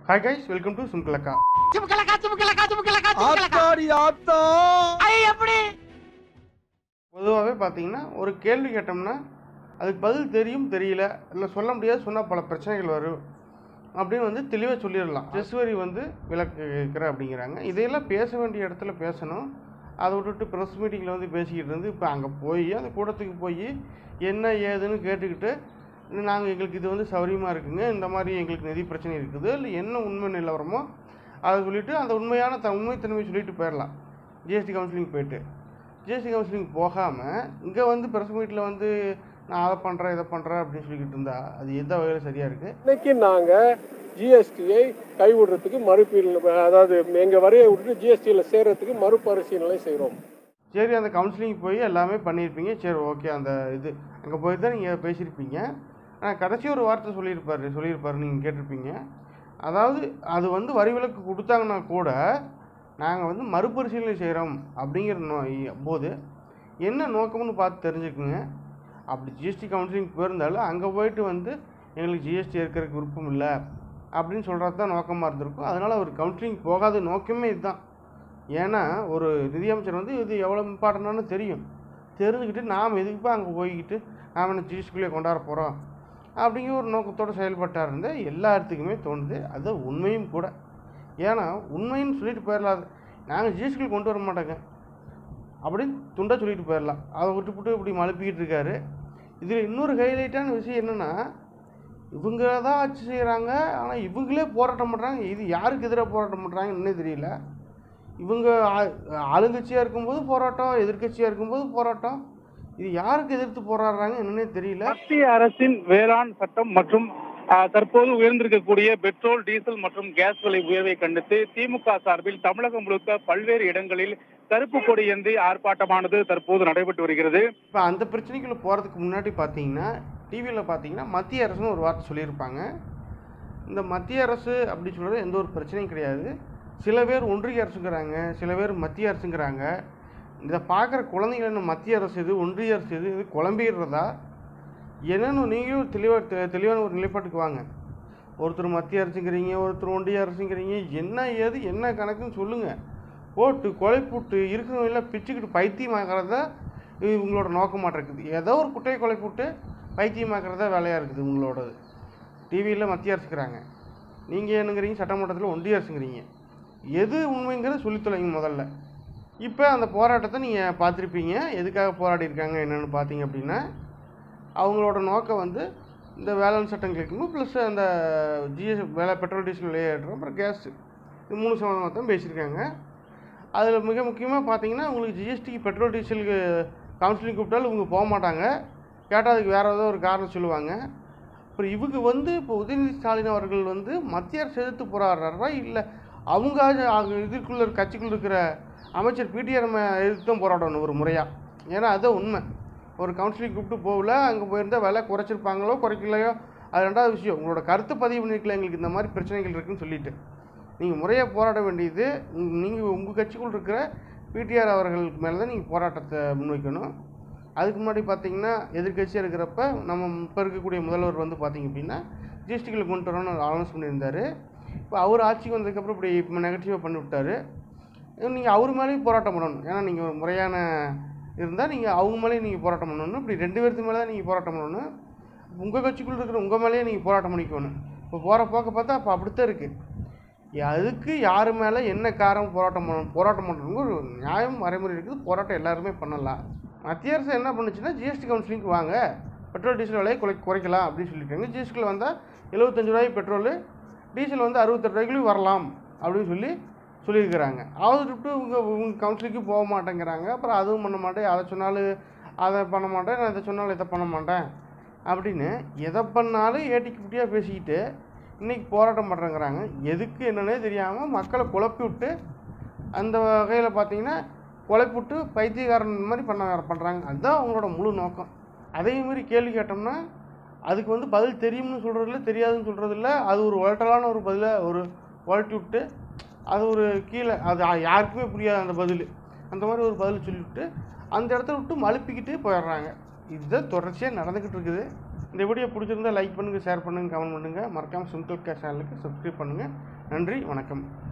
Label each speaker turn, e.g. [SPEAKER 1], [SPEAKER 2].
[SPEAKER 1] hi guys welcome to சிம்கலக்கா
[SPEAKER 2] ஆத்தாடி ஆத்தா
[SPEAKER 1] பொதுவாகவே பார்த்தீங்கன்னா ஒரு கேள்வி கேட்டோம்னா அதுக்கு பதில் தெரியும் தெரியல இல்லை சொல்ல முடியாது சொன்னால் பல பிரச்சனைகள் வரும் அப்படின்னு வந்து தெளிவாக சொல்லிடலாம் செஸ் வரி வந்து விளக்கு கேட்குற அப்படிங்கிறாங்க இதையெல்லாம் பேச வேண்டிய இடத்துல பேசணும் அதை விட்டுட்டு ப்ரெஸ் மீட்டிங்கில் வந்து பேசிக்கிட்டு இருந்து இப்போ அங்கே போய் அந்த கூடத்துக்கு போய் என்ன ஏதுன்னு கேட்டுக்கிட்டு நாங்கள் எங்களுக்கு இது வந்து சௌரியமாக இருக்குங்க இந்த மாதிரி எங்களுக்கு நிதி பிரச்சனை இருக்குது இல்லை என்ன உண்மை நிலவரமோ அதை சொல்லிவிட்டு அந்த உண்மையான த உண்மைத்தன்மையை சொல்லிட்டு போயிடலாம் ஜிஎஸ்டி கவுன்சிலிங் போயிட்டு ஜிஎஸ்டி கவுன்சிலிங் போகாமல் இங்கே வந்து ப்ரெஸ் மீட்டில் வந்து நான் அதை பண்ணுறேன் இதை பண்ணுறேன் அப்படின்னு சொல்லிக்கிட்டு இருந்தா அது எந்த வகையில் சரியாக இருக்குது
[SPEAKER 3] இன்னைக்கு நாங்க ஜிஎஸ்டியை கைவிடுறதுக்கு மறுபீடு அதாவது எங்க வரையை விட்டுட்டு ஜிஎஸ்டியில் சேர்றதுக்கு மறுபரிசீலனை செய்கிறோம்
[SPEAKER 1] சரி அந்த கவுன்சிலிங் போய் எல்லாமே பண்ணியிருப்பீங்க சரி ஓகே அந்த இது அங்கே போய் தான் நீங்கள் பேசியிருப்பீங்க ஆனால் கடைசி ஒரு வார்த்தை சொல்லியிருப்பாரு சொல்லியிருப்பாரு நீங்கள் கேட்டிருப்பீங்க அதாவது அது வந்து வரி விலக்கு கொடுத்தாங்கன்னா கூட நாங்கள் வந்து மறுபரிசீலனை செய்கிறோம் அப்படிங்கிற நோ போது என்ன நோக்கம்னு பார்த்து தெரிஞ்சுக்குங்க அப்படி ஜிஎஸ்டி கவுன்சிலிங் போயிருந்தாலும் அங்கே போயிட்டு வந்து எங்களுக்கு ஜிஎஸ்டி இருக்கிறதுக்கு விருப்பம் இல்லை அப்படின்னு சொல்கிறது தான் நோக்கமாக இருந்திருக்கும் அதனால் அவர் கவுன்சிலிங் போகாத நோக்கமே இதுதான் ஏன்னா ஒரு நிதியமைச்சர் வந்து இது எவ்வளோ இம்பார்ட்டண்டானு தெரியும் தெரிஞ்சுக்கிட்டு நாம் எதுக்குப்பா அங்கே போய்கிட்டு நாம் என்ன ஜிஎஸ்டிக்குள்ளே கொண்டாட போகிறோம் அப்படிங்கிற ஒரு நோக்கத்தோடு செயல்பட்டார் இருந்தால் எல்லாத்துக்குமே தோணுது அது உண்மையும் கூட ஏன்னா உண்மைன்னு சொல்லிட்டு போயிடலாம் நாங்கள் ஜிஎஸ்டிக்குள்ளே கொண்டு வர மாட்டோங்க அப்படின்னு துண்டாக சொல்லிட்டு போயிடலாம் அதை விட்டுப்புட்டு இப்படி மழுப்பிக்கிட்டு இருக்காரு இதில் இன்னொரு ஹைலைட்டான விஷயம் என்னென்னா இவங்க தான் ஆட்சி செய்கிறாங்க ஆனால் இவங்களே போராட்டம் பண்ணுறாங்க இது யாருக்கு எதிராக போராட்டம் பண்ணுறாங்கன்னு தெரியல இவங்க ஆ- ஆளுங்கட்சியாக இருக்கும்போது போராட்டம் எதிர்க்கட்சியாக இருக்கும்போது போராட்டம் இது யாருக்கு எதிர்த்து போராடுறாங்க என்னன்னே தெரியல
[SPEAKER 4] மத்திய அரசின் வேளாண் சட்டம் மற்றும் ஆஹ், தற்போது உயர்ந்திருக்கக்கூடிய பெட்ரோல் டீசல் மற்றும் கேஸ் விலை உயர்வை கண்டித்து திமுக சார்பில் தமிழகம் முழுக்க பல்வேறு இடங்களில் கருப்பு கொடி ஏந்தி ஆர்ப்பாட்டமானது தற்போது நடைபெற்று வருகிறது
[SPEAKER 1] இப்போ அந்த பிரச்சனைக்குள்ள போகிறதுக்கு முன்னாடி பார்த்தீங்கன்னா டிவியில் பார்த்தீங்கன்னா மத்திய அரசுன்னு ஒரு வார்த்தை சொல்லியிருப்பாங்க இந்த மத்திய அரசு அப்படி சொல்கிறது எந்த ஒரு பிரச்சனையும் கிடையாது சில பேர் ஒன்றிய அரசுங்கிறாங்க சில பேர் மத்திய அரசுங்கிறாங்க இதை பார்க்குற குழந்தைகள் என்ன மத்திய அரசு இது ஒன்றிய அரசு இது இது குழம்பிடுறதா என்னன்னு நீங்களும் தெளிவாக தெ- தெளிவான ஒரு நிலைப்பாட்டுக்கு வாங்க ஒருத்தர் மத்திய அரசுங்கிறீங்க ஒருத்தர் ஒன்றிய அரசுங்கிறீங்க என்ன ஏது என்ன கணக்குன்னு சொல்லுங்கள் போட்டு கொலை போட்டு இருக்கிறவங்களாம் பிச்சுக்கிட்டு பைத்தியமாகிறத இது உங்களோட நோக்கமாட்ட இருக்குது ஏதோ ஒரு குட்டையை கொலை போட்டு பைத்தியமாக்கிறதா வேலையாக இருக்குது உங்களோடது டிவியில் மத்திய அரசுங்கிறாங்க நீங்கள் என்னங்கிறீங்க சட்டமன்றத்தில் ஒன்றிய அரசுங்கிறீங்க எது உண்மைங்கிறத சொல்லித் தொலைங்க முதல்ல இப்போ அந்த போராட்டத்தை நீங்கள் பார்த்துருப்பீங்க எதுக்காக போராடி இருக்காங்க என்னென்னு பார்த்தீங்க அப்படின்னா அவங்களோட நோக்கம் வந்து இந்த வேளாண் சட்டம் கேட்கணும் ப்ளஸ் அந்த ஜிஎஸ் வேலை பெட்ரோல் டீசல் விலையேற்றம் அப்புறம் கேஸு இது மூணு சம்மந்தமாக தான் பேசியிருக்காங்க அதில் மிக முக்கியமாக பார்த்தீங்கன்னா உங்களுக்கு ஜிஎஸ்டிக்கு பெட்ரோல் டீசலுக்கு கவுன்சிலிங் கூப்பிட்டாலும் இவங்க போக மாட்டாங்க கேட்டால் அதுக்கு வேறு ஏதோ ஒரு காரணம் சொல்லுவாங்க அப்புறம் இவங்க வந்து இப்போ உதயநிதி ஸ்டாலின் அவர்கள் வந்து மத்திய அரசு எதிர்த்து போராடுறாரா இல்லை அவங்க அது- இதுக்குள்ள இருக்க- கட்சிக்குள்ள இருக்கிற அமைச்சர் பிடிஆர் எதிர்த்து தான் போராடணும் ஒரு முறையாக ஏன்னா அதுதான் உண்மை ஒரு கவுன்சிலிங் கூப்பிட்டு போகல அங்கே போயிருந்தா விலை குறைச்சிருப்பாங்களோ குறைக்கலையோ அது ரெண்டாவது விஷயம் உங்களோட கருத்து பதிவு பண்ணிருக்கல எங்களுக்கு இந்த மாதிரி பிரச்சனைகள் இருக்குன்னு சொல்லிட்டு நீங்கள் முறையாக போராட வேண்டியது நீங்கள் உங்கள் கட்சிக்குள் இருக்கிற பிடிஆர் அவர்களுக்கு மேலே தான் நீங்கள் போராட்டத்தை முன்வைக்கணும் அதுக்கு முன்னாடி பார்த்தீங்கன்னா எதிர்க்கட்சியாக இருக்கிறப்ப நம்ம இப்போ இருக்கக்கூடிய முதல்வர் வந்து பார்த்தீங்க அப்படின்னா ஜிஎஸ்டிகளை கொண்டு வரணும்னு அனௌன்ஸ் பண்ணியிருந்தாரு இப்போ அவர் ஆட்சிக்கு வந்ததுக்கப்புறம் இப்படி இப்போ நெகட்டிவாக பண்ணி விட்டாரு நீங்கள் அவர் மேலேயும் போராட்டம் பண்ணணும் ஏன்னா நீங்கள் ஒரு முறையான இருந்தால் நீங்கள் அவங்க மேலேயும் நீங்கள் போராட்டம் பண்ணணும் இப்படி ரெண்டு பேருக்கு மேலே தான் நீங்கள் போராட்டம் பண்ணணும் உங்கள் கட்சிக்குள்ள இருக்கிற உங்கள் மேலேயே நீங்கள் போராட்டம் பண்ணிக்கணும் இப்போ போகிற போக்க பார்த்தா அப்போ அப்படித்தான் இருக்குது அதுக்கு யார் மேலே என்ன காரணம் போராட்டம் பண்ணணும் போராட்டம் பண்ணுறவங்க ஒரு நியாயம் வரைமுறை இருக்குது போராட்டம் எல்லாருமே பண்ணலாம் மத்திய அரசு என்ன பண்ணுச்சுன்னா ஜிஎஸ்டி கவுன்சிலிங்க்கு வாங்க பெட்ரோல் டீசல் விலையை குறை குறைக்கலாம் அப்படின்னு சொல்லியிருக்காங்க ஜிஎஸ்டியில் வந்தால் எழுபத்தஞ்சு ரூபாய்க்கு பெட்ரோலு டீசல் வந்து அறுபத்தெட்டு ரூபாய்க்குள்ளேயும் வரலாம் அப்படின்னு சொல்லி சொல்லியிருக்கிறாங்க அதை விட்டு இவங்க இவங்க கவுன்சிலிங்க்கு போக மாட்டேங்கிறாங்க அப்புறம் அதுவும் பண்ண மாட்டேன் அதை சொன்னாலும் அதை பண்ண மாட்டேன் நான் இதை சொன்னாலும் இதை பண்ண மாட்டேன் அப்படின்னு எதை பண்ணாலும் ஏட்டிக்கு குட்டியாக பேசிக்கிட்டு இன்றைக்கி போராட்டம் பண்ணுறேங்கிறாங்க எதுக்கு என்னன்னே தெரியாமல் மக்களை குழப்பி விட்டு அந்த வகையில் பார்த்தீங்கன்னா குழப்பி விட்டு பைத்தியக்காரன் மாதிரி பண்ண பண்ணுறாங்க அதுதான் அவங்களோட முழு நோக்கம் அதே மாதிரி கேள்வி கேட்டோம்னா அதுக்கு வந்து பதில் தெரியும்னு சொல்கிறதில்ல தெரியாதுன்னு சொல்கிறதில்ல அது ஒரு உலட்டலான ஒரு பதிலை ஒரு உலட்டி விட்டு அது ஒரு கீழே அது யாருக்குமே புரியாது அந்த பதில் அந்த மாதிரி ஒரு பதில் சொல்லிவிட்டு அந்த இடத்த விட்டு மழுப்பிக்கிட்டு போயிடுறாங்க இதுதான் தொடர்ச்சியாக நடந்துக்கிட்டு இருக்குது இந்த வீடியோ பிடிச்சிருந்தா லைக் பண்ணுங்கள் ஷேர் பண்ணுங்கள் கமெண்ட் பண்ணுங்கள் மறக்காமல் சிம்பிள் கேஷ் சேனலுக்கு சப்ஸ்கிரைப் பண்ணுங்கள் நன்றி வணக்கம்